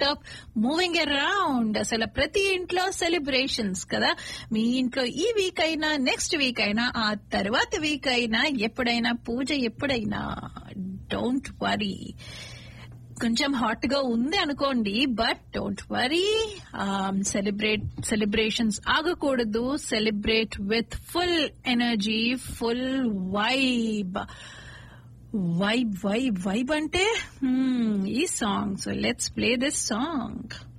up moving around అసలు ప్రతి ఇంట్లో సెలబ్రేషన్స్ కదా మీ ఇంట్లో ఈ వీక్ అయినా నెక్స్ట్ వీక్ అయినా ఆ తర్వాత వీక్ అయినా ఎప్పుడైనా పూజ ఎప్పుడైనా డోంట్ వరీ కొంచెం హాట్ గా ఉంది అనుకోండి but don't worry celebrate celebrations ఆగకూడదు celebrate with full energy full vibe vibe vibe vibe అంటే hmm, ఈ song so let's play this song